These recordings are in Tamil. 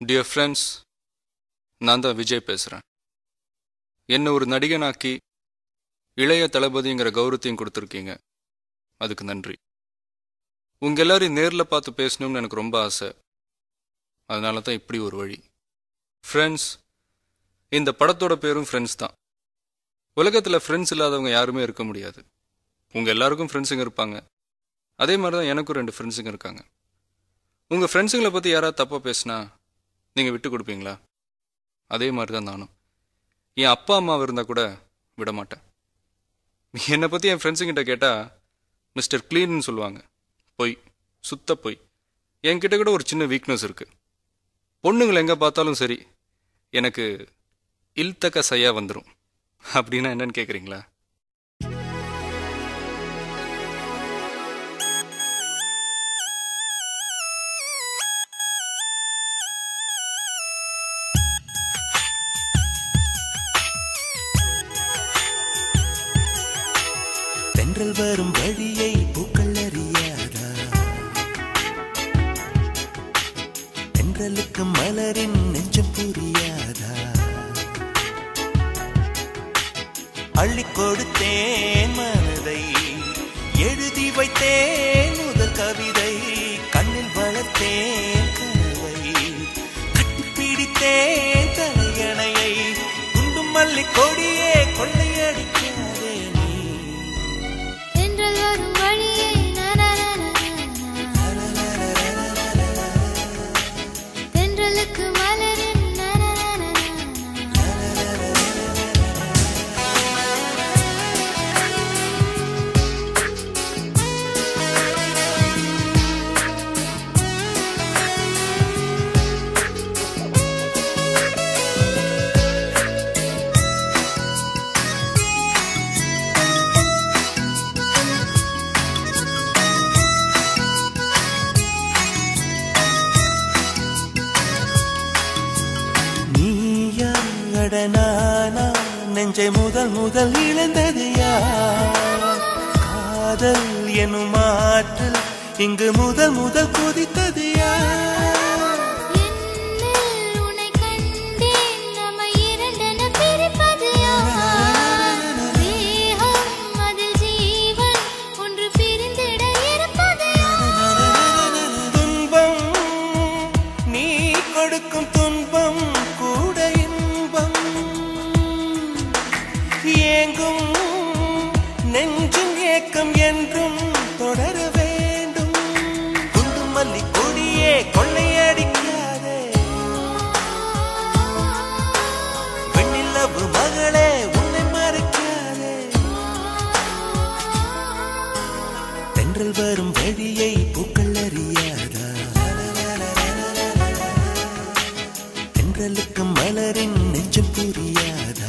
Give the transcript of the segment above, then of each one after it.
டியர் ஃப்ரெண்ட்ஸ் நான் தான் விஜய் பேசுகிறேன் என்னை ஒரு நடிகனாக்கி இளைய தளபதிங்கிற கௌரவத்தையும் கொடுத்துருக்கீங்க அதுக்கு நன்றி உங்கள் எல்லாரையும் நேரில் பார்த்து பேசணும்னு எனக்கு ரொம்ப ஆசை அதனால தான் இப்படி ஒரு வழி ஃப்ரெண்ட்ஸ் இந்த படத்தோட பேரும் ஃப்ரெண்ட்ஸ் தான் உலகத்தில் ஃப்ரெண்ட்ஸ் இல்லாதவங்க யாருமே இருக்க முடியாது உங்கள் எல்லாருக்கும் ஃப்ரெண்ட்ஸுங்க இருப்பாங்க அதே மாதிரி தான் எனக்கும் ரெண்டு ஃப்ரெண்ட்ஸுங்க இருக்காங்க உங்கள் ஃப்ரெண்ட்ஸுங்களை பற்றி யாராவது தப்பாக பேசினா நீங்கள் விட்டு கொடுப்பீங்களா அதே மாதிரி தான் நானும் என் அப்பா அம்மா இருந்தால் கூட விட மாட்டேன் என்னை பற்றி என் ஃப்ரெண்ட்ஸுங்கிட்ட கேட்டால் மிஸ்டர் க்ளீன்னு சொல்லுவாங்க பொய் சுத்த பொய் என்கிட்ட கூட ஒரு சின்ன வீக்னஸ் இருக்குது பொண்ணுங்களை எங்கே பார்த்தாலும் சரி எனக்கு இல்தக்க சையா வந்துடும் அப்படின்னா என்னன்னு கேட்குறீங்களா தென்றல் வரும் வழியை பூக்கள் அறியாதா தென்றலுக்கு மலரின் நெஞ்சம் புரியாதா அள்ளி கொடுத்தேன் மனதை எழுதி வைத்தேன் முதல் கவிதை கண்ணில் வளர்த்தேன் கனவை கட்டிப்பிடித்தேன் தலையணையை குண்டும் மல்லி கொடியே கொள்ளையடிக்காதே நீ தென்றல் வரும் வழியை தென்றலுக்கு மலரின் நீயாட நானா நெஞ்சை முதல் முதல் இழந்தது யார் காதல் எனும் ஆற்றல் இங்கு முதல் முதல் கொதித்தது யார் என்னில் உன்னை கண்டேன் நம்மை இரண்டென பிரிப்பது யார் தேகம் அதில் ஜீவன் ஒன்று பிரிந்திட இருப்பது யார் துன்பம் நீ கொடுக்கும் துன்பம் கூட இன்பம் ஏங்கும் நெஞ்சும் ஏக்கம் என்றும் தொடர வேண்டும் குண்டு மல்லி கொடியே கொள்ளையடிக்காதே வெண்ணிலவு மகளே உன்னை மறைக்காதே தென்றல் வரும் வழியை பூக்கள் அறியாதா தென்றலுக்கு மலரின் நெஞ்சம் புரியாதா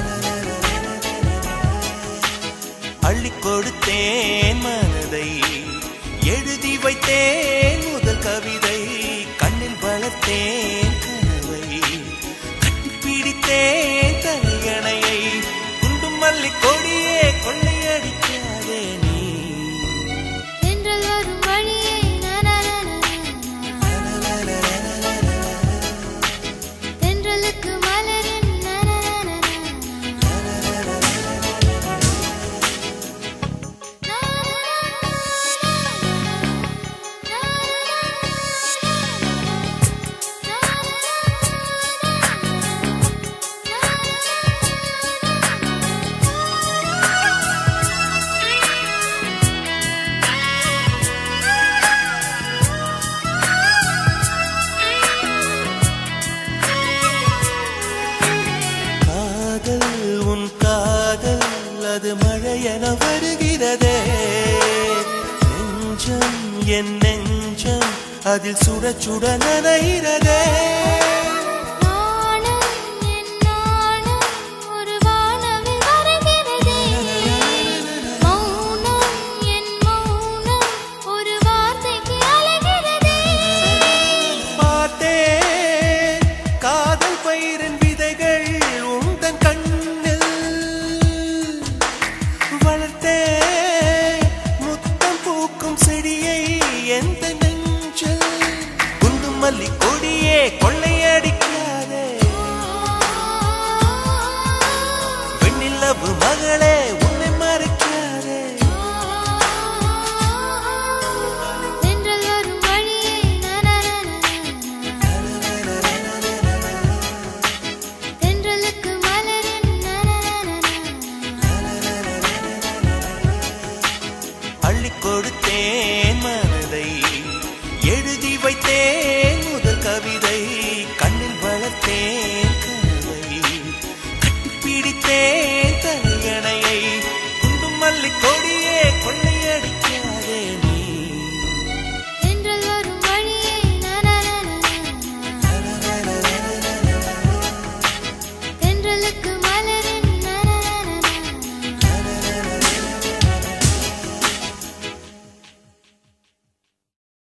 அள்ளி கொடுத்தேன் மனதை எழுதி வைத்தேன் முதல் கவிதை கண்ணில் வளர்த்தேன் கனவை கட்டிப்பிடித்தேன் தலையணையை குண்டும் மல்லி கொடியே கொள்ளையடிக்காதே நீ தென்றல் வரும் வழியை தென்றலுக்கு மலரின் காதல் உன் காதல் அது மழையென வருகிறதே நெஞ்சம் என் நெஞ்சம் அதில் சுட சுட நனைகிறதே நானும் என் நானும் ஒரு வானவில் வருகிறதே மௌனம் என் மௌனம் ஒரு வார்த்தைக்கு அலைகிறதே பார்த்தேன் காதல் பயிரின் விதைகள் உந்தன் கண்ணில் வளர்த்தேன் முத்தம் பூக்கும் செடியை எந்த நெஞ்சில் குண்டு மல்லி கொடியே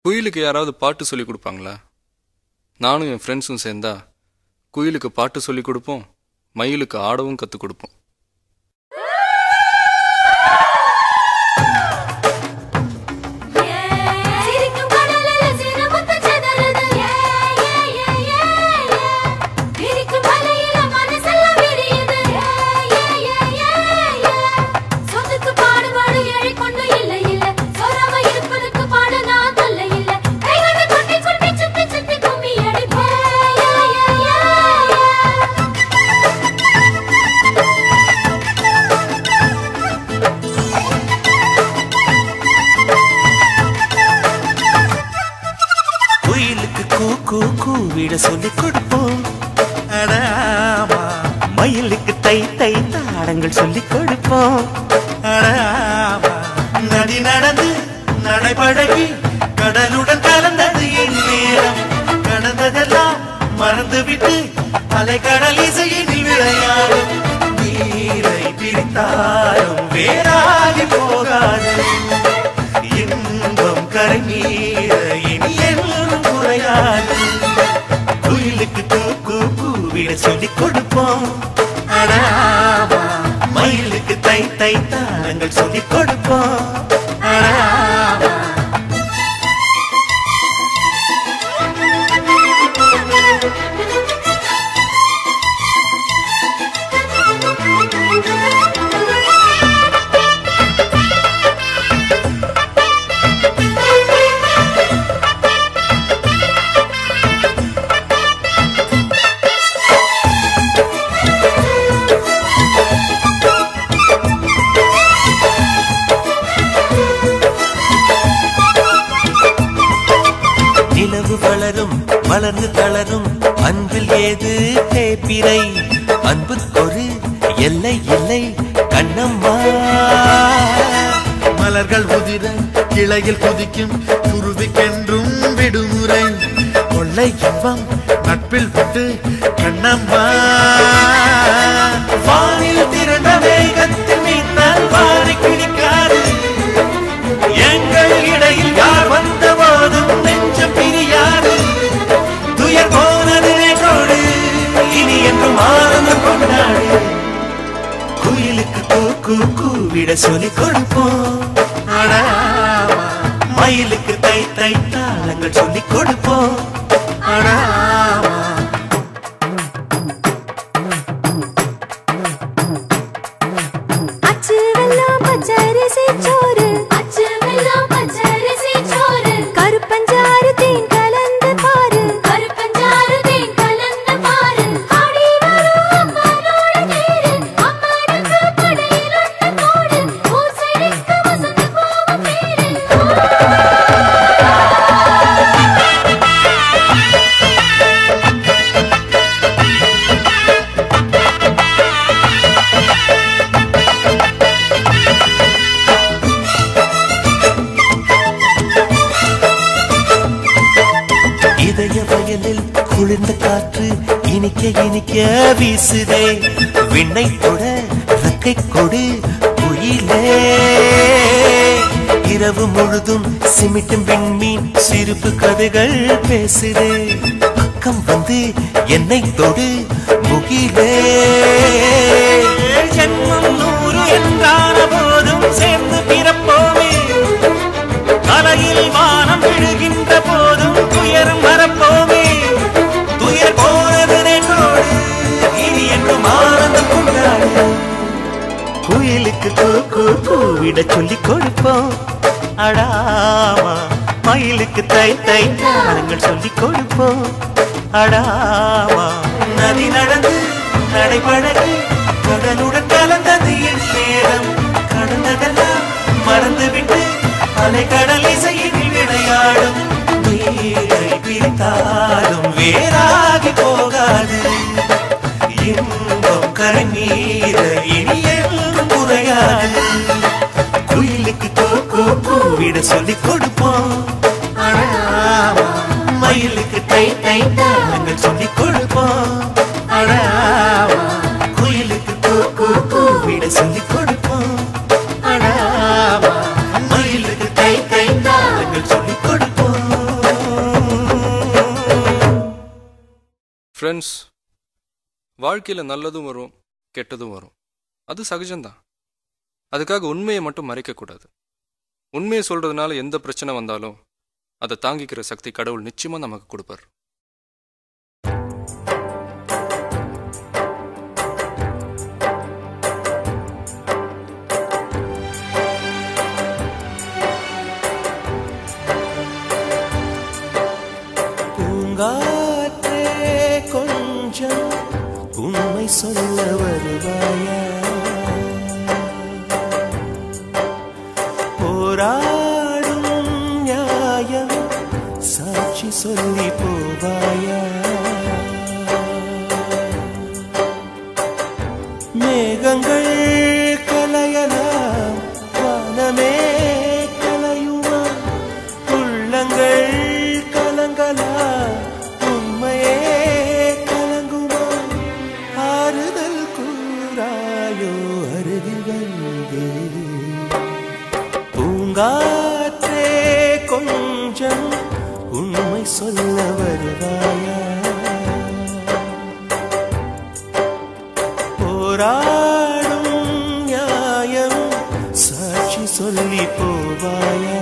குயிலுக்கு யாராவது பாட்டு சொல்லி கொடுப்பாங்களா நானும் என் ஃப்ரெண்ட்ஸும் சேர்ந்தா குயிலுக்கு பாட்டு சொல்லி கொடுப்போம் மயிலுக்கு ஆடவும் கற்றுக் கொடுப்போம் சிரிக்கும் கடலில் சிறுமுத்து சிதறுது விரிக்கும் வலையில மனசெல்லாம் விரியுது சொத்துக்கு பாடுபாடு ஏழை கொண்டு இல்ல இல்ல சொராம இருப்பதுக்கு பாட நான் தொல்லை இல்ல கைகொண்டு கொட்டி கொட்டி சுத்தி சுத்தி கும்மி அடிப்பேன் குயிலுக்கு கூ கூ கூவிட சொல்லி கொடுப்போம் அட ஆமா. மயிலுக்கு தை தை தாடங்கள் சொல்லி கொடுப்போம் அட ஆமா. நதி நடந்து நடைபழகி கடலுடன் கலந்தது என் நேரம் கடந்ததெல்லாம் மறந்துவிட்டு அலைக்கடல் இசையினில் விளையாடும் நீரை பிரித்தாலும் வேறாகி போகாது இன்பம் கரை மீற இனி எல்லோரும் குறையாது குயிலுக்கு கூக்கு கூவிட சொல்லிக் கொடுப்போம் அட ஆமா. மயிலுக்கு தை தை தாளங்கள் சொல்லிக் கொடுப்போம் அட ஆமா. நிலவு வளரும் வளர்ந்து தளரும் அன்பில் ஏது தேப்பிரை அன்புக்கொரு எல்லை இல்லை கண்ணம்மா மலர்கள் உதிர கிளையில் குதிக்கும் குருவிக்கென்றும் விடுமுறை கொள்ளை இன்பம் நட்பில் விட்டு கண்ணம்மா வானில் திரண்ட வேகத்தில் மீனால் வாரி கிழிக்காது எங்கள் இடையில் யார் வந்த போதும் நெஞ்சம் பிரியாது துயர் போனது நேற்றோடு இனி என்றும் ஆனந்தம் கொண்டாடு குயிலுக்கு கூ கூ கூவிட சொல்லிக் கொடுப்போம் அட ஆமா. மயிலுக்கு தை தை தாளங்கள் சொல்லிக் கொடுப்போம் அட ஆமா. அச்சு வெல்லம் பச்சரிசி சோறு அச்சு வெல்லம் பச்சரிசி சோறு கருப்பஞ்சாறு தேன் கலந்து பாரு கருப்பஞ்சாறு தேன் கலந்து பாரு ஆடி வரும் அம்மானோட தேரு அம்மானுக்கு படையில் ஒன்று போடு ஊசைக்கு வசந்து போகும் பேரு இதய வயலில் குளிர்ந்த காற்று இனிக்க இனிக்க வீசுதே விண்ணை தொட ரக்கை கொடு குயிலே இரவு முழுதும் சிமிட்டும் விண்மீன் சிரிப்பு கதைகள் பேசுதே பக்கம் வந்து என்னை தொடு முகிலே ஜென்மம் நூறு என்றான போதும் சேர்ந்து பிறப்போமே தலையில் வானம் விழுகின்ற போதும் துயரம் வரப்போமே துயர் போனது நேற்றோடு இனி என்றும் ஆனந்தம் கொண்டாடு குயிலுக்கு கூ கூ கூவிட சொல்லிக் கொடுப்போம் அடாமா மயிலுக்கு தை தை தாளங்கள் சொல்லிக் கொடுப்போம் அடாமா நதி நடந்து நடைபழகி கடலுடன் கலந்தது என் நேரம் கடந்ததெல்லாம் மறந்துவிட்டு அலைக்கடல் இசையில் விளையாடும் நீரை பிரித்தாலும் வேறாகி போகாது இன்பம் கரை மீற இனி என்றும் குறையாது குயிலுக்கு கூ கூ கூவிட சொல்லிக் கொடுப்போம் அழாமா. மயிலுக்கு தை தை தாளங்கள் சொல்லிக் கொடுப்போம் அழாமா. குயிலுக்கு கூ கூ கூவிட சொல்லிக் கொடுப்போம் அழாமா. மயிலுக்கு தை தை தாளங்கள் சொல்லிக் கொடுப்போம் ஃப்ரெண்ட்ஸ் வாழ்க்கையில் நல்லதும் வரும் கெட்டதும் வரும் அது சகஜம்தான் அதுக்காக உண்மையை மட்டும் மறைக்கக்கூடாது உண்மையை சொல்றதுனால எந்த பிரச்சனை வந்தாலும் அதை தாங்கிக்கிற சக்தி கடவுள் நிச்சயமா நமக்கு கொடுப்பார் பூங்காற்றே கொஞ்சம் உண்மை சொல்ல வருவாயா போராடும் நியாயம் சாட்சி சொல்லி போவாயா மேகங்கள் கலையலாம் வானமே கலையுமா உள்ளங்கள் கலங்கலா உண்மையே கலங்குமா ஆறுதல் கூறாயோ அருகில் வந்து பூங்காற்றே கொஞ்சம் உண்மை சொல்ல வருவாயா போராடும் நியாயம் சாட்சி சொல்லி போவாயா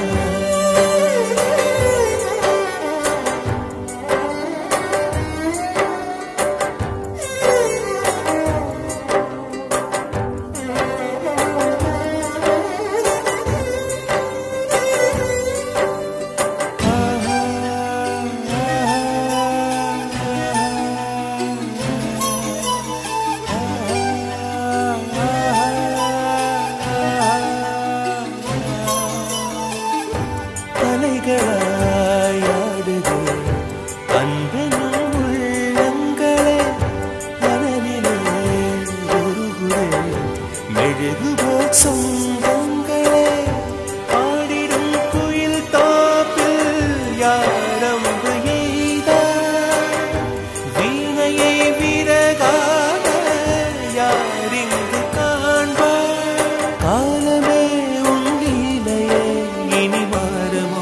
தலைகளாயாடுதே அன்பெனும் உள்ளங்களே மனநிலே ஒருகுரே மெழுகுபோல் சொந்தங்களே ஆடிடும் குயில் தோப்பில் யாரம்பு எய்தார் வீணையை விறகாக யாரிங்கு காண்பார் காலமே உன் லீலையே இனி மாறுமோ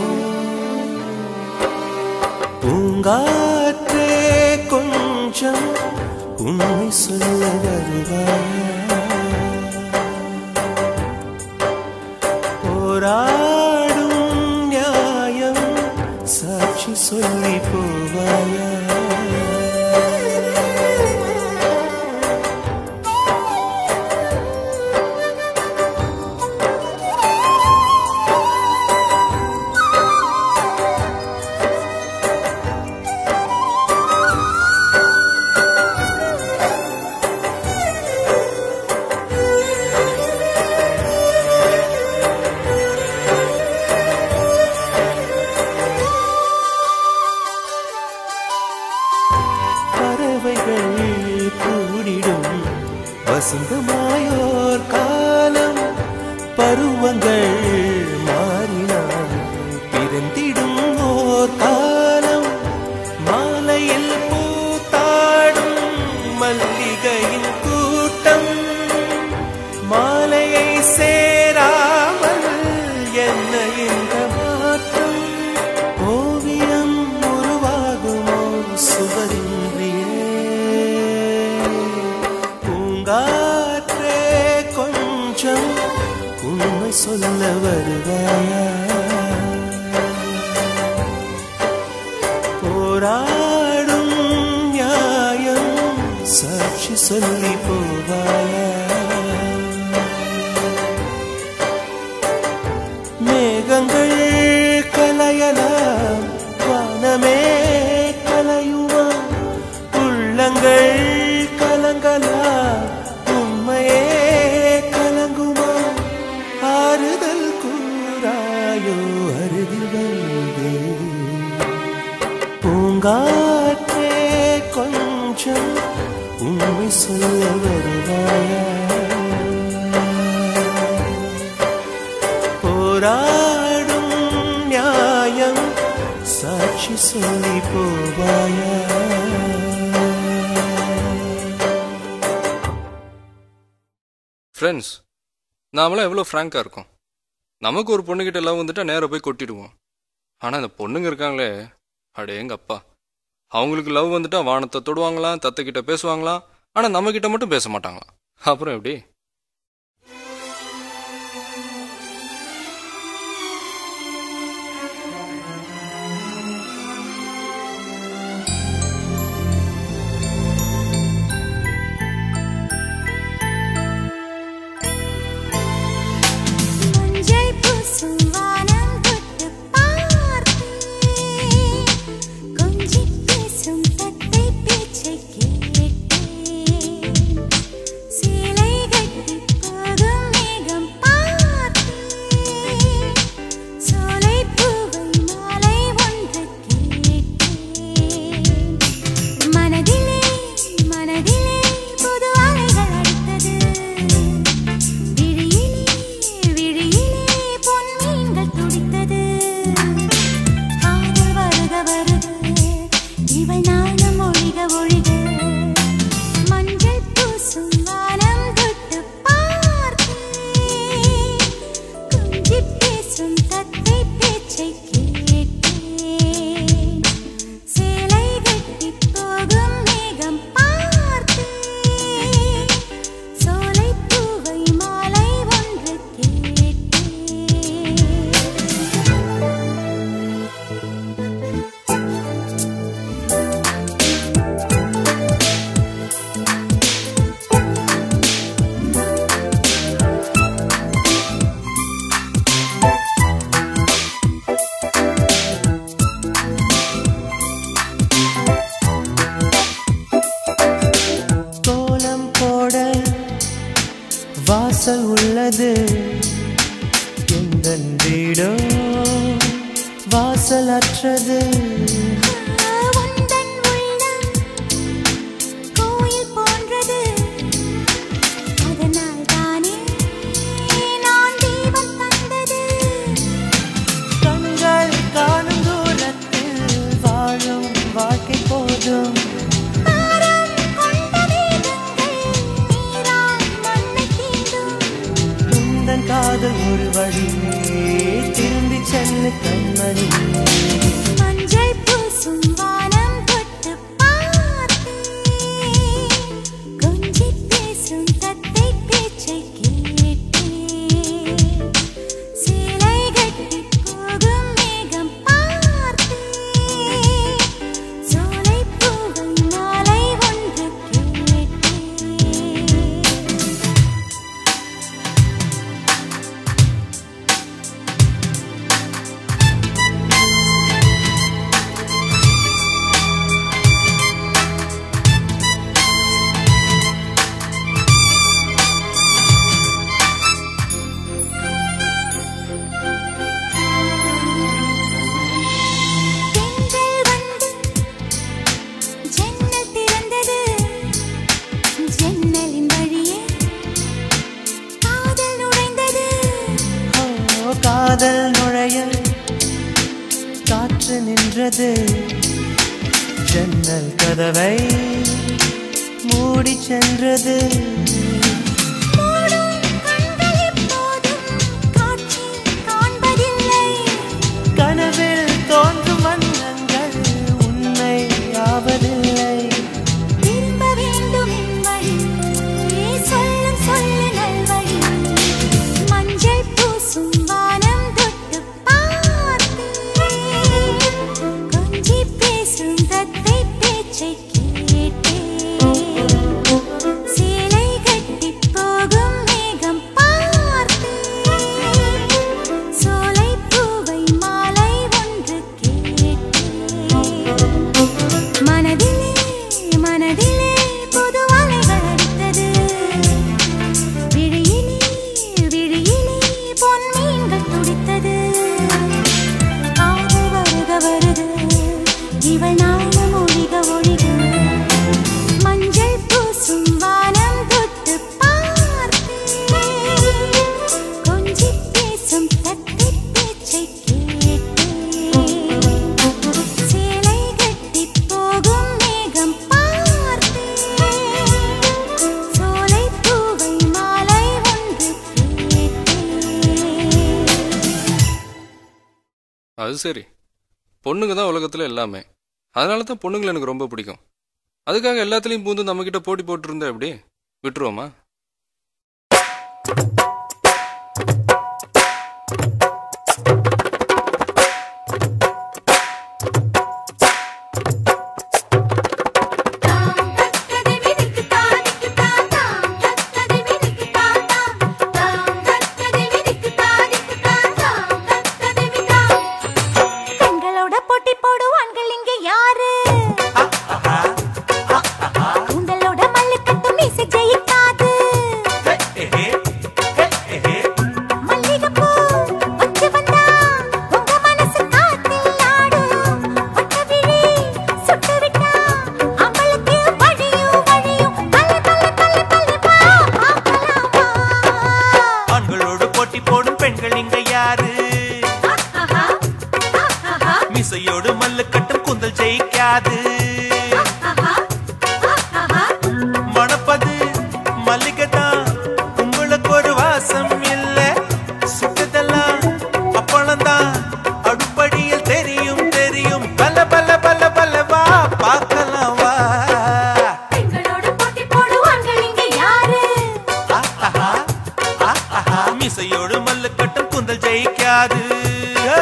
பூங்காற்றே கொஞ்சம் உண்மை சொல்ல வருவாயா போராடும் நியாயம் சாட்சி சொல்லி போவாயா பறவைகள் கூடிடும் வசந்தமாயோர் காலம் பருவங்கள் மாறினால் பிறந்திடும் ஓர் காலம் மாலையில் பூத்தாடும் மல்லிகையின் கூட்டம் மாலையை சேராமல் என்ன இந்த மாற்றம் ஓவியம் உருவாகுமோ சுவரின்றியே பூங்காற்றே கொஞ்சம் உண்மை சொல்ல வருவாயா போராடும் நியாயம் சாட்சி சொல்லி போவாயா மேகங்கள் கலையலாம் வானமே கலையுமா உள்ளங்கள் கலங்கலா உண்மையே கலங்குமா ஆறுதல் கூறாயோ அருகில் வந்து பூங்காற்றே கொஞ்சம் உண்மை சொல்ல வருவாயா போராடும் நியாயம் சாட்சி சொல்லி போவாயா ஃப்ரெண்ட்ஸ் நாமெல்லாம் எவ்வளோ ஃப்ராங்காக இருக்கோம் நமக்கு ஒரு பொண்ணுக்கிட்ட லவ் வந்துட்டா நேராக போய் கொட்டிடுவோம் ஆனால் இந்த பொண்ணுங்க இருக்காங்களே அடேங்க அப்பா அவங்களுக்கு லவ் வந்துட்டா வானத்தை தொடுவாங்களாம் தத்தைக்கிட்ட பேசுவாங்களாம் ஆனா நம்ம கிட்ட மட்டும் பேச மாட்டாங்களாம் அப்புறம் எப்படி மஞ்சள் பூசும் வானம் தொட்டு பார்த்தேன் கொஞ்சிப் பேசும் தத்தை பேச்சைக் கேட்டேன் சேலை கட்டிப் போகும் மேகம் பார்த்தேன் சோலைப் பூவை மாலை ஒன்று கேட்டேன் மனதிலே மனதிலே புது அலைகள் அடித்தது விழியிலே விழியிலே பொன் மீன்கள் துடித்தது காதல் வருக வருக இவள் நாணம் ஒழிக ஒழிக மஞ்சள் பூசும் வானம் தொட்டு பார்த்தேன் கொஞ்சிப் பேசும் தத்தை பேச்சைக் கேட்டேன் சேலை கட்டிப் போகும் மேகம் பார்த்தேன் சோலைப் பூவை மாலை ஒன்று கேட்டேன் கோலம் போட வாசல் உள்ளது எந்த வீடோ வாசல் அற்றது உந்தன் உள்ளம் கோயில் போன்றது அதனால் தானே நான் தீபம் தந்தது கண்கள் காணும் தூரத்தில் வாழும் வாழ்க்கை போதும் பாரம் கொண்ட வேதங்கள் நீரால் மண்ணை தீண்டும் உந்தன் காதல் ஒரு வழி திரும்பி செல்லு கண்மணி மஞ்சள் பூசும் வானம் தொட்டு பார்த்தேன் கொஞ்சிப் பேசும் தத்தை பேச்சைக் கேட்டேன் சேலை கட்டிப் போகும் மேகம் பார்த்தேன் சோலைப் பூவை மாலை ஒன்று கேட்டேன் பெண்கள் வந்து ஜன்னல் திறந்தது ஜன்னலின் வழியே காதல் நுழைந்தது ஓ காதல் நுழைய காற்று நின்றது ஜன்னல் கதவை மூடி சென்றது மூடும் கண்கள் எப்போதும் காட்சி காண்பதில்லை கனவில் தோன்றும் வண்ணங்கள் உண்மை ஆவதில்லை திரும்ப வேண்டும் என் வழி சொல்லும் சொல்லு நல்வழி மஞ்சள் பூசும் வானம் தொட்டு பார்த்தேன் கொஞ்சி பேசும் தத்தை பேச்சைக் கேட்டேன் சேலை கட்டிப் போகும் மேகம் பார்த்தேன் சோலைப் பூவை மாலை ஒன்று கேட்டேன் மனதிலே மனதிலே புது அலைகள் அடித்தது விழியிலே விழியிலே பொன் மீன்கள் துடித்தது காதல் வருக வருக இவள் நாணம் ஒழிக ஒழிக மஞ்சள் பூசும் வானம் தொட்டு பார்த்தேன் கொஞ்சிப் பேசும் தத்தை பேச்சைக் கேட்டேன் சேலை கட்டிப் போகும் மேகம் பார்த்தேன் சோலைப் பூவை மாலை ஒன்று கேட்டேன் அது சரி பொண்ணுங்க தான் உலகத்துல எல்லாமே அதனால தான் பொண்ணுங்களை எனக்கு ரொம்ப பிடிக்கும் அதுக்காக எல்லாத்துலேயும் பூந்து நம்மக்கிட்ட போட்டி போட்டுருந்தா எப்படி விட்டுருவோமா பெண்களோட போட்டி போடும் ஆண்கள் இங்க யாரு உங்களோட மல்லுக்கட்டு மீசை ஜெயிக்காது மல்லிகைப்பூ வச்சு வந்தா உங்க மனசு காத்தில் ஆடும் ஒட்ட விழி சுட்டு விட்டா அம்பளுக்கு வழியும் வழியும் பல்ல பல்ல பல்ல பல்ல பா பார்க்கலாமா ஆண்களோடு போட்டி போடும் பெண்கள் இங்க யாரு மிசையோடு மல்லு கட்டும் குந்தல் ஜெயிக்காது மணப்பது மல்லிகை தான் உங்களுக்கு ஒரு வாசம் இல்ல சுட்டதெல்லாம் அப்பளம் தான் அடுப்படியில் தெரியும் தெரியும் பல்ல பல்ல பல்ல பல்ல வா பார்க்கலாம் வா பெண்களோட போட்டி போடும் ஆண்கள் இங்க யாரு ஆஹா, ஆஹா, மிசையோடு மல்லு கட்டும் குந்தல் ஜெயிக்காது ஏ.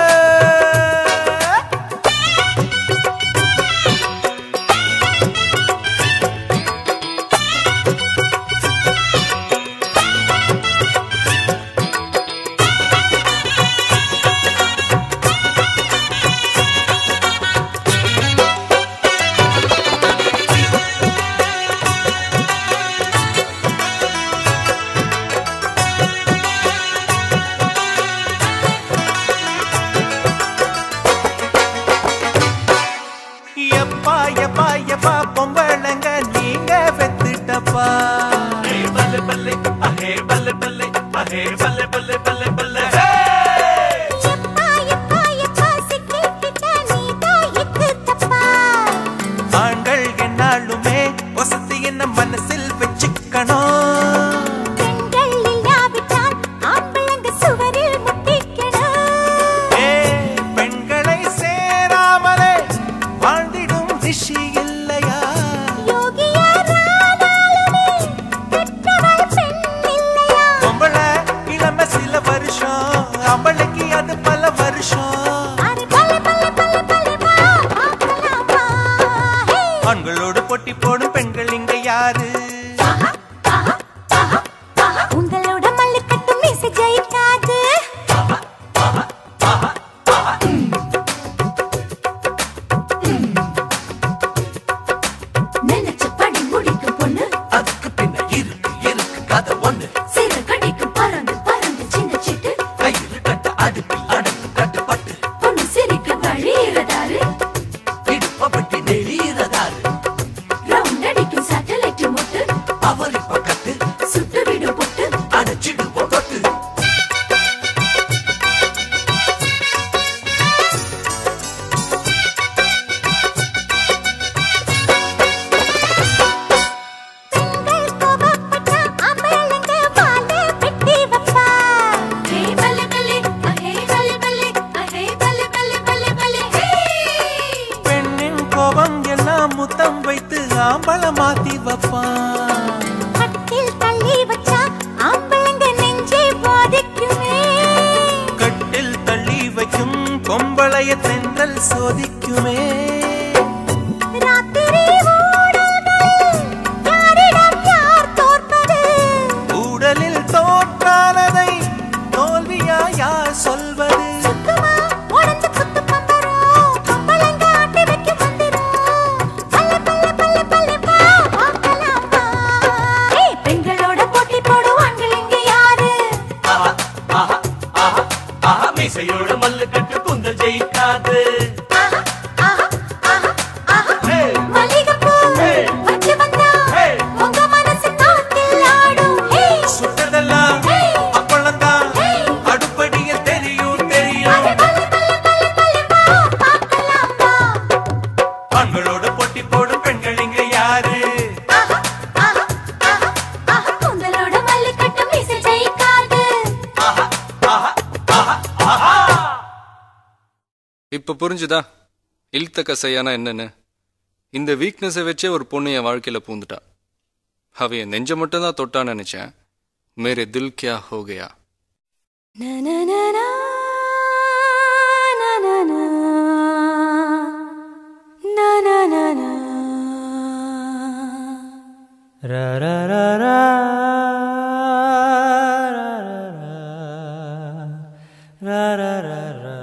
எப்பா எப்பா எப்பா பொம்பளைங்க நீங்க வெத்துட்டப்பா பல்ல பல்ல அஹே பல்ல பல்ல அஹே பல்ல பல்ல பல்ல பல்ல எப்பா எப்பா எப்பா சிக்கிக்கிட்ட நீதான் எக்கு தப்பா ஆண்கள் என்னாலுமே வசதி என்ன மனசில் வச்சுக்கணும் பெண்கள் இல்லாவிட்டால் ஆம்பளங்க சுவரில் முட்டிக்கணும் ஏ பெண்களை சேராமலே வாழ்ந்திடும் ரிஷி இல்லையா யோகியரானாலுமே பெற்றவள் பெண் இல்லையா பொம்பளை இளம சில வருஷம் அவளுக்கு அது பல வருஷம் அது பல்ல பல்ல பல்ல பல்ல வா பார்க்கலாமா ஹே ஆண்களோடு போட்டி போடும் பெண்கள் இங்க யாரு உங்களோட மல்லுக்கட்டு மீசை ஜெயிக்காது நினைச்ச படி முடிக்கும் பொண்ணு அதுக்கு பின்ன இருக்கு இருக்கு கதை ஒண்ணு சிறு கடிக்கும் பறந்து பறந்து சின்ன சிட்டு கையில் கட்ட அடுப்பில் அடங்கு கட்டுப்பட்டு பொண்ணு சிரிக்க வழியிறதாரு இடுப்ப பட்டி நெளியறதாரு ரவுண்ட் அடிக்கும் சேட்டலைட் முட்டு அவர் இப்ப கட்டு சுட்டு விடும் பொட்டு அடைச்சிடுவோம் தொட்டு பெண்கள் கோபப்பட்டா அம்பளங்க வாழ வெட்டி வைப்பா ஹே பல்ல பல்ல ஹே பல்ல பல்ல ஹே பல்ல பல்ல பல்ல பல்ல ஹே பெண்ணின் கோபம் எல்லாம் முத்தம் வைத்து ஆம்பள மாத்தி வைப்பான் கட்டில் தள்ளி வச்சா ஆம்பளங்க நெஞ்சே பாதிக்குமே கட்டில் தள்ளி வைக்கும் பொம்பளைய தென்றல் சோதிக்குமே ராத்திரி ஊடல்கள் யாரிடம் யார் தோற்பது ஊடலில் தோற்றானதை தோல்வியா யார் சொல்வது சுத்தமா உடஞ்ச குத்து பம்பரம் பொம்பளைங்க ஆட்டி வைக்க வந்துரும் பல்ல பல்ல பல்ல பல்ல வா பார்க்கலாமா ஏய் பெண்களோட போட்டி போடும் ஆண்கள் இங்க யாரு மீசையோட மல்லு கட்டு குந்தல் ஜெயிக்காது ஆஹா, ஆஹா, ஆஹா, ஆஹா. ஹே! மல்லிகைப்பூ ஹே! வச்சு வந்தா ஹே! உங்க மனசு காத்தில் ஆடும் ஹே! சுட்டதெல்லாம் ஹே! அப்பளம்தான் ஹே! அடுப்படியில் தெரியும் அது தெரியும் பல்ல பல்ல பல்ல பல்ல வா பார்க்கலாமா ஆண்களோட போட்டி போடும் பெண்கள் இங்க யாரு ஆஹா, ஆஹா, ஆஹா, ஆஹா. உங்களோட மல்லிக்கட்டு மீசை ஜெயிக்காது இப்போ புரிஞ்சுதா இல்த கசையானா என்னன்னு இந்த வீக்னஸை வச்சே ஒரு பொண்ணு என் வாழ்க்கையில் பூந்துட்டா அவ என் நெஞ்ச மட்டும்தான் தொட்டான்னு நினச்சேன் மேரே தில் கியா ஹோ Gaya Na na na na na na na na na na na ra ra ra ra ra ra ra ra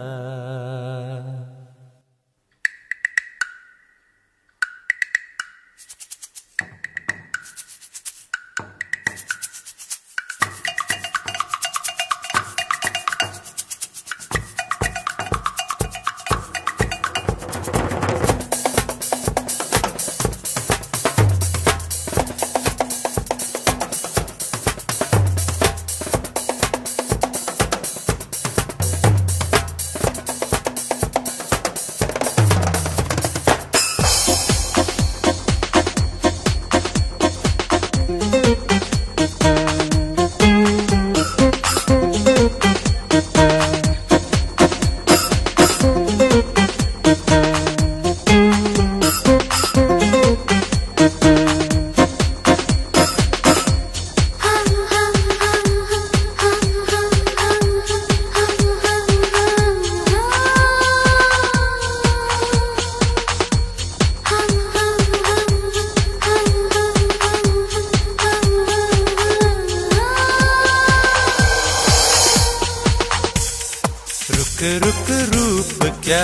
रुक रुक रूप क्या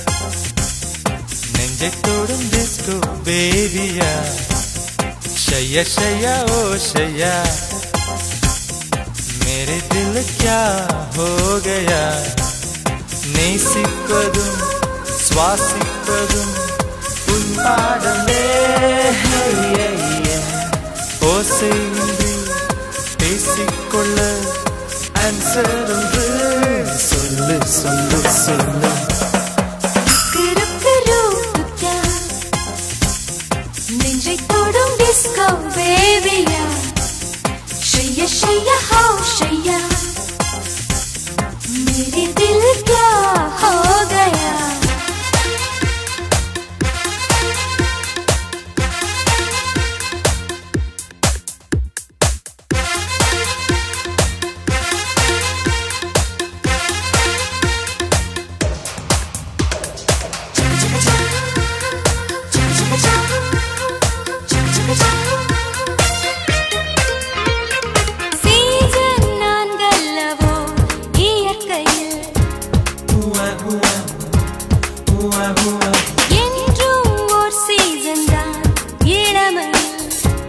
நெஞ்சை தொடும் டிஸ்கோ பேபியா शैया शैया ओ शैया मेरे दिल क्या हो गया நேசிப்பதும் சுவாசிப்பதும் உன் பாடமே ஓசையின்றி பேசிக்கொள்ள ஆன்சர் ஒன்று சொல்லு சொல்லு சொல்லு रुक रुक क्या நெஞ்சை தொடும் டிஸ்கோ பேபியா ஷையா ஷையா ஹோ ஷையா मेरे दिल क्या हो गया சீசன் நான்கல்லவோ இயற்கையில் என்றும் ஓர் சீசன் தான் இளமையில்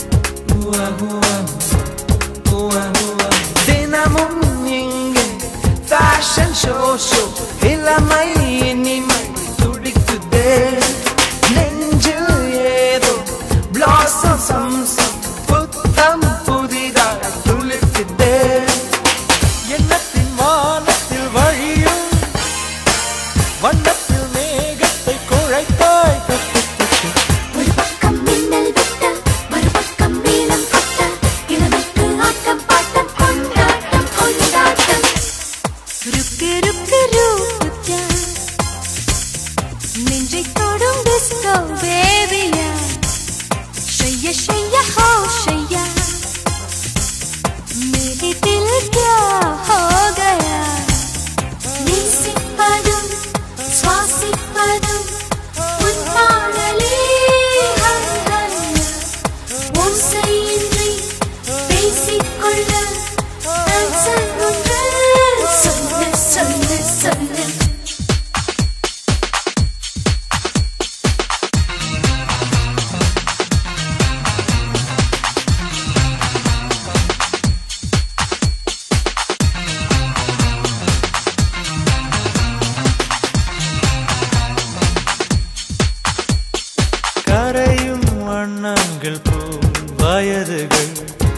தினமும் இங்கே ஃபேஷன் ஷோ ஷோ இளமை இனிமை துடிக்குதே நெஞ்சில் ஏதோ பிளாசம் சம்சம் புத்தம் புதிதாக துளிர்க்குதே எண்ணத்தின் வானத்தில் வழியும் வண்ணத்தில் மேகத்தை குழைத்தாய் தொட்டு தொட்டு ஒரு பக்கம் மின்னல் வெட்ட மறுபக்கம் மேளம் கொட்ட இளமைக்கு ஆட்டம் பாட்டம் கொண்டாட்டம் கொண்டாட்டம் ருக்கு ருக்கு ரூபுச்சா நெஞ்சை தொடும் டிஸ்கோ பேபியா ஷையா ஷையா ஹோ ஷையா मेरे दिल क्या हो गया நேசிப்பதும் சுவாசிப்பதும் உன் பாடலே ஹம் ஹம். ஓசையின்றி பேசிக்கொள்ள answer ஒன்று. சொல்லு சொல்லு சொல்லு கரையும் வண்ணங்கள் போ வயதுகள்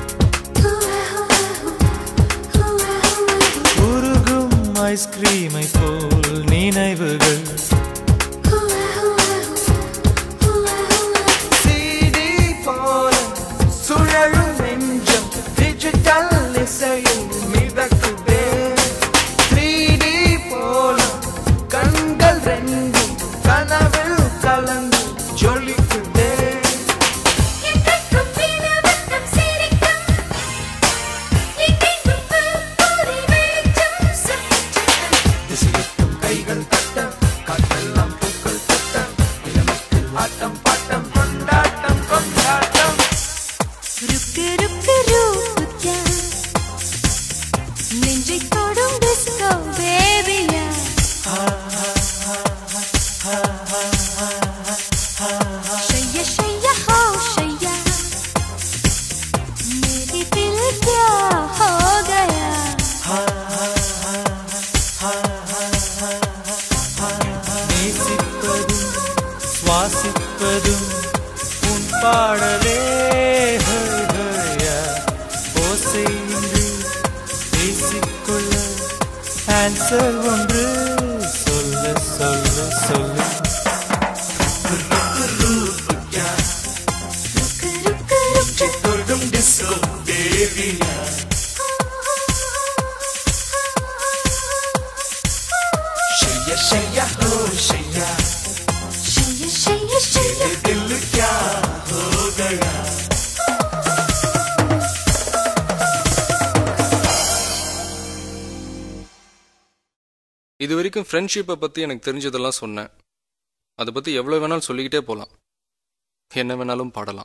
உருகும் ஐஸ்கிரீமை போல் நினைவுகள் CD போல சுழலும் நெஞ்சம் டிஜிட்டல் இசையில் மிதக்குதே 3D போல கண்கள் ரெண்டும் கனவில் கலந்து ஜொலிக்குதே பாடலே ஹோய் ஹோயா ஓசையின்றி பேசிக்கொள்ள ஆன்சர் ஒன்று சொல்ல சொல்ல சொல்ல கொடுக்கும் டிஸ்கோ தேவியா ஷையா ஷையா ஹோ ஷையா ஷைய ஷைய ஷைய दिल क्या हो गया இது வரைக்கும் ஃப்ரெண்ட்ஷிப்பை பற்றி எனக்கு தெரிஞ்சதெல்லாம் சொன்னேன் அதை பற்றி எவ்வளோ வேணாலும் சொல்லிக்கிட்டே போகலாம் என்ன வேணாலும் பாடலாம்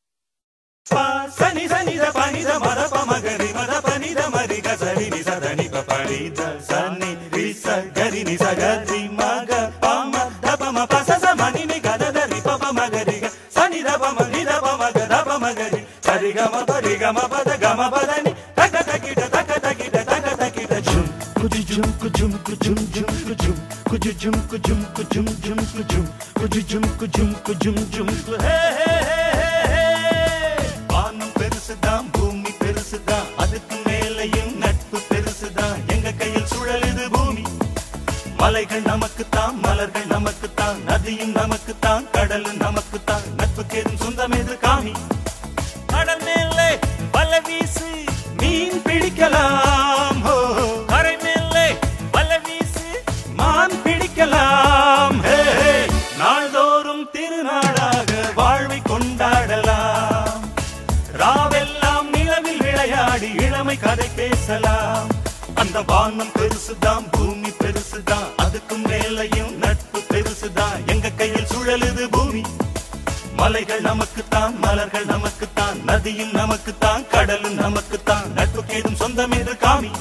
சனி சனி த பனி த மத ப மகரி மத பனி த மரி க சரி நி ச த நி ப பரி த சனி ரி ச கரி நி ச க ரி ம க ப ம த ப ம ப ச ச ம நி நி க த த ரி ப ப ம க ரி க சனி த ப ம நி த ப ம க த ப ம க ரி ச ரி க ம ப ரி க ம ப த க ம ப த நி த க த கி ட த க த கி ட த க த கி ட ஜும் குஜு ஜும் குஜும் குஜும் ஜும் குஜும் குஜு ஜும் குஜும் குஜும் ஜும் குஜும் குஜு ஜும் குஜும் குஜும் ஜும் ஹே ஹே ஹே ஹே வானம் பெருசுதான் பூமி பெருசுதான் அதுக்கு மேலையும் நட்பு பெருசுதான் எங்க கையில் சுழலுது பூமி மலைகள் நமக்குத்தான் மலர்கள் நமக்குத்தான் நதியும் நமக்குத்தான் கடலும் நமக்குத்தான் நட்புக்கு எதுவும் சொந்தம் எது காமி கடல் மேலே வல வீசு மீன் பிடிக்கலாம் ஹோ கரை மேலே வல வீசு மான் பிடிக்கலாம் ஹே, ஹே. நாள்தோறும் திருநாளாக வாழ்வை கொண்டாடலாம் ராவெல்லாம் நிலவில் விளையாடி இளமை கதை பேசலாம் அந்த வானம் பெருசுதான் பூமி பெருசுதான் அதுக்கும் மேலையும் நட்பு பெருசுதான் எங்க கையில் சுழலுது பூமி மலைகள் நமக்குத்தான் மலர்கள் நமக்குத்தான் நதியும் நமக்குத்தான் கடலும் நமக்குத்தான் நட்புக்கு ஏதும் சொந்தம் என்று காமி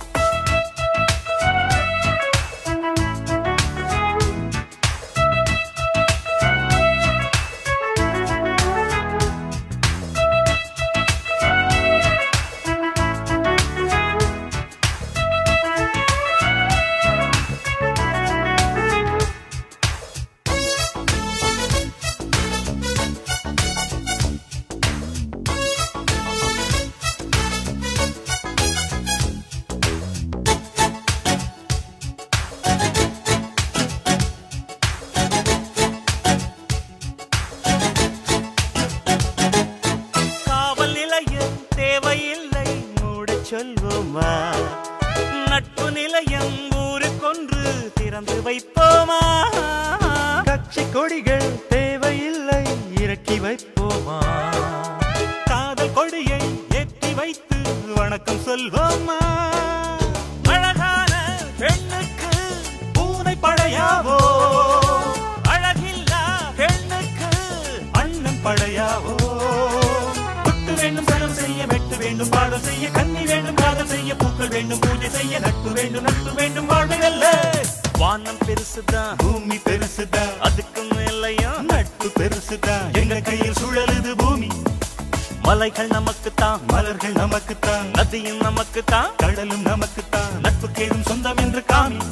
காவல் நிலையம் தேவையில்லை மூடச் சொல்வோமா நட்பு நிலையம் ஊருக்கொன்று திறந்து வைப்போமா கட்சி கொடிகள் தேவையில்லை இறக்கி வைப்போமா காதல் கொடியை ஏற்றி வைத்து வணக்கம் சொல்வோமா அழகான பெண்ணுக்கு பூனை படையாவோ அழகில்லா பெண்ணுக்கு அண்ணன் படையாவோ துட்டு வேண்டும் சனம் செய்ய வெட்டு வேண்டும் பாடம் செய்ய கன்னி வேண்டும் காதல் செய்ய பூக்கள் வேண்டும் பூஜை செய்ய நட்பு வேண்டும் நட்பு வேண்டும் வாழ்வை அல்ல வானம் பெருசுதான் பூமி பெருசுதான் அதுக்கு மேலையும் நட்பு பெருசுதான் எங்க கையில் சுழலுது பூமி மலைகள் நமக்குத்தான் மலர்கள் நமக்குத்தான் நதியும் நமக்குத்தான் கடலும் நமக்குத்தான் நட்பு கேடும் சொந்தம் என்று காமி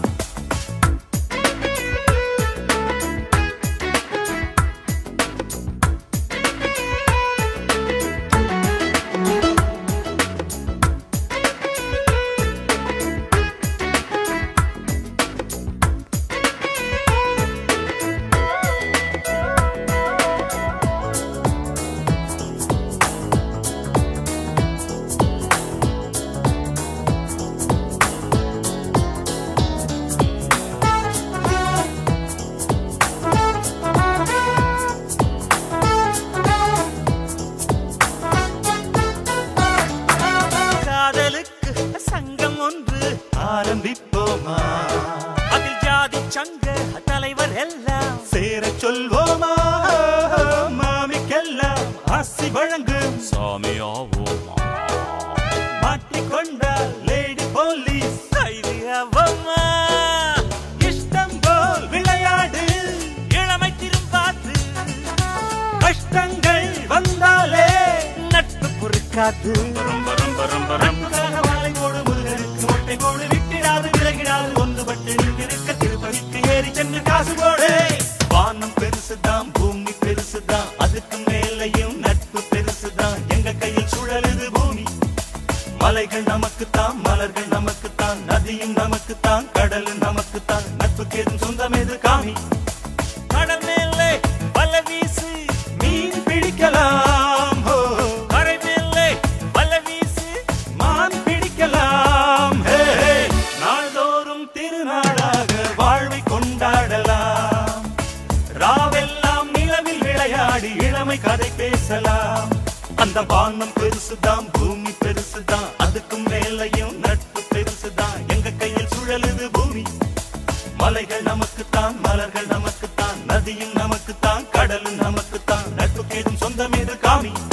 காதலுக்கு சங்கம் ஒன்று ஆரம்பிப்போமா அதில் ஜாதி சங்க தலைவர் எல்லாம் சேர சொல்வோமா மாமிக்கெல்லாம் ஆசி வழங்கு சாமியாவோமா மாட்டிக்கொண்டால் லேடி போலீஸ் தைரியவமா இஷ்டம் போல் விளையாடு இளமை திரும்பாது கஷ்டங்கள் வந்தாலே நட்பு பொறுக்காது நட்புக்காக மாலை போடு முருகனுக்கு மொட்டை போடு விட்டிடாது விலகிடாது ஒன்றுபட்டு நிற்க திருப்பதிக்கு ஏறி சென்று காசு போடு வானம் பெருசுதான் பூமி பெருசுதான் அதுக்கு மேலையும் மலைகள் நமக்குத்தான் மலர்கள் நமக்குத்தான் நதியும் நமக்குத்தான் கடலும் நமக்குத்தான் நட்புக்கு எதுவும் சொந்தம் எது காமி கடல் மேலே வல வீசு மீன் பிடிக்கலாம் ஹோ கரை மேலே வல வீசு மான் பிடிக்கலாம் ஹே, ஹே. நாள்தோறும் திருநாளாக வாழ்வை கொண்டாடலாம் ராவெல்லாம் நிலவில் விளையாடி இளமை கதை பேசலாம் அந்த வானம் பெருசுதான் பூமி பெருசுதான் அதுக்கும் மேலையும் நட்பு பெருசுதான் எங்க கையில் சுழலுது பூமி மலைகள் நமக்குத்தான் மலர்கள் நமக்குத்தான் நதியும் நமக்குத்தான் கடலும் நமக்குத்தான் நட்புக்கு ஏதும் சொந்தம் எது காமி